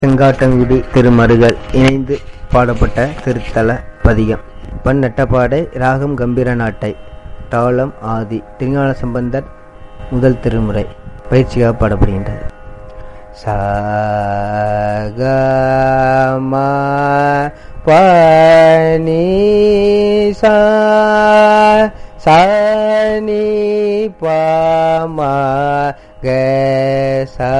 செங்காட்டங்குடி திருமருகல் இணைந்து பாடப்பட்ட திருத்தல பதிகம் பண் நட்டப்பாடை ராகம் கம்பீர நாட்டை தாளம் ஆதி திருஞான சம்பந்தர் முதல் திருமுறை பயிற்சியாக பாடப்படுகின்றது சகமா பனி சா சானி பாமா கசா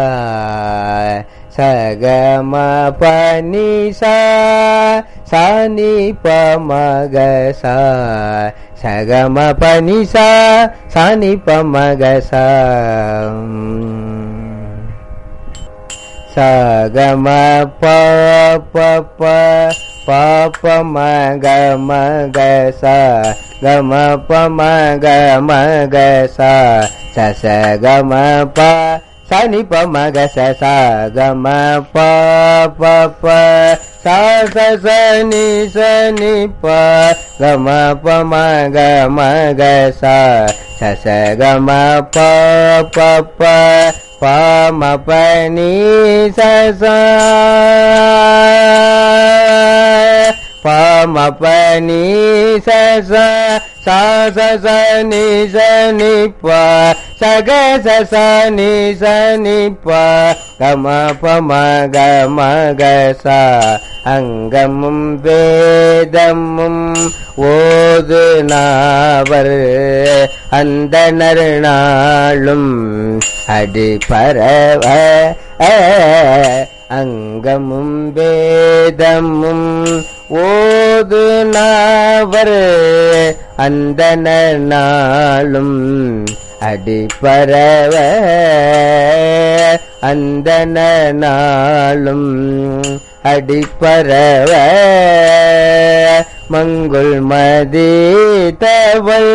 சகம பனி சா சானி பமகசா சகம பனி சா சானி பமகசா சகம ப ப ப பாப்ப மக மக ச கம ப மக மக ச ச ச கம ப சனி ப மக ச ச கம ப ப ப ச ச ச நி ச நி ப கம ப மக மக ச ச ச கம ப ப ப ப ம ப நீ ச ச ப ம ப நீ ச ச சா ச ச நி ச நி ப ச க ச ச நி ச நி ப க ம ப ம க ம க ச அங்கமும் வேதமும் ஓது நாவர் அந்த நறுநாளும் அடி பரவ அங்கமும் வேதமும் ஓது நாவர் அந்த நாளும் அடிப்பரவ அந்த நாளும் அடிப்பரவ மங்குள் மதி தவள்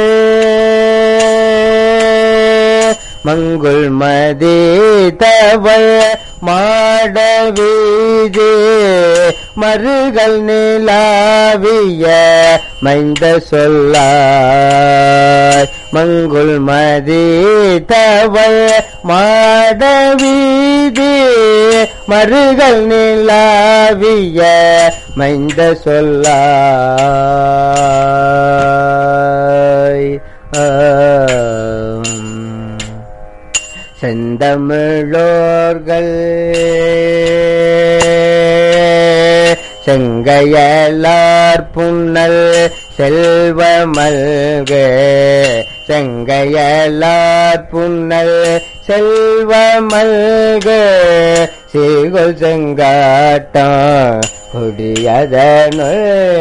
மங்குள் மதி தவள் மாட வீதி மருகல் நிலாவிய மைந்த சொல்லாய் மங்குள் மதி தவள் மாட வீதி மருகல் நிலாவிய மைந்த சொல்லாய் ஆம். செந்தமிழோர்கள் செங்கையலார் புன்னல் செல்வமல்க செங்கையலார் புன்னல் செல்வமல்க சீகொல் செங்காட்டம் கொடியதனுள்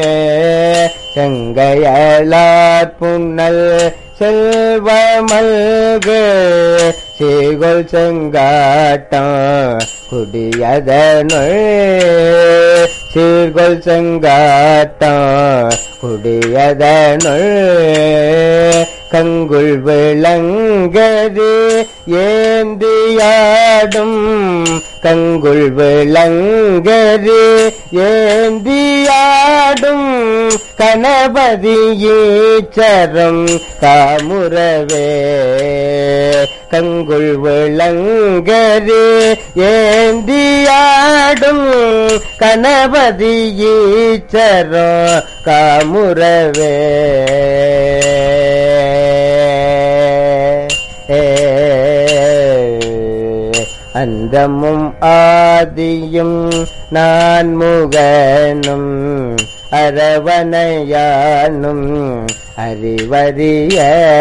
செங்கையலார் புன்னல் செல்வமல்கு சீகொல் செங்காட்டம் குடியதனுள் சீர்கொல் செங்காட்டம் குடியதனுள் கங்குள் விளங்கது ஏந்தியாடும் கங்குள் விளங்கது ஏந்தியாடும் கணபதி ஈச்சரம் காமுறவே கங்குள் விளங்கது ஏந்தியாடும் கணபதி ஈச்சரம் காமுறவே அந்தமும் ஆதியும் நான் முகனும் அரவணையானும் அறிவறிய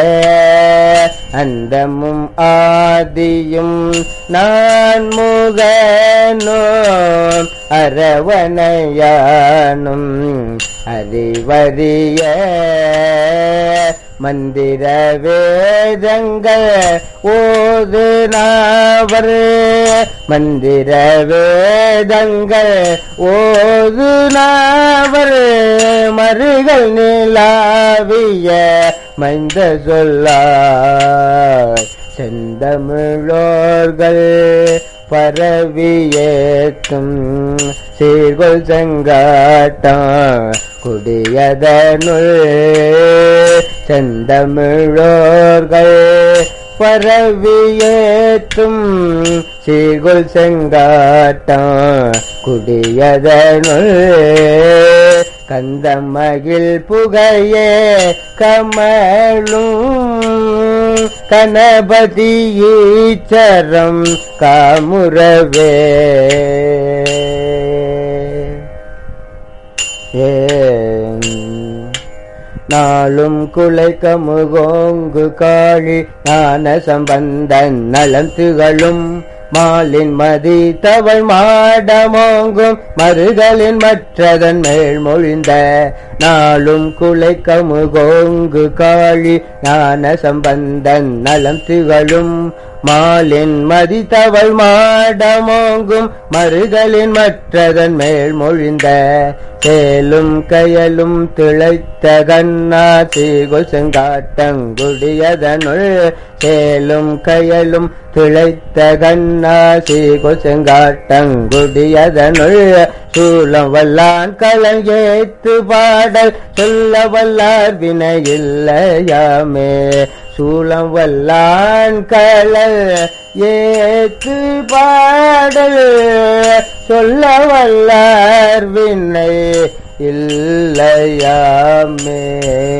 அந்தமும் ஆதியும் நான் முகனோ அரவணையானும் அறிவறிய மந்திர வேதங்கள் ஓது நாவர் மந்திர வேதங்கள் ஓது நாவர் மருகள் நிலாவிய மைந்த சொல்லார் செந்தமிழோர்கள் பரவியேத்தும் சீர்கொள் செங்காட்டம் குடியதனுள் செந்தமிழோர்கள் பரவியேற்றும் சீர்குல் செங்காட்டம் குடியதனுள் கந்தமகிழ் புகையே கமலும் கணபதி ஈச்சரம் காமுறவே நாளும் குலை கமுகோங்கு காழி ஞான சம்பந்தன் நலம் திகழும் மாலின் மதி தவள் மாடமோங்கும் மறுகளின் மற்றதன் மேல் மொழிந்த நாளும் குலை கமுகோங்கு காழி ஞான சம்பந்தன் நலம் திகழும் மாலின் மதி தவள் மாடமோங்கும் மறுகளின் மற்றதன் மேல் மொழிந்த சேலும் கயலும் திளைத்த கண்ணா சீகுல் செங்காட்டங்குடியதனுள் சேலும் கயலும் திளைத்த கண்ணா சீகுல் செங்காட்டங்குடியதனுள் சூலம் வல்லான் கலன் ஏத்து பாடல் சொல்ல வல்லார் வினையில்லையாமே சூலம் வல்லான் கலல் ஏத்து பாடல் சொல்ல வல்லார் வினை இல்லையாமே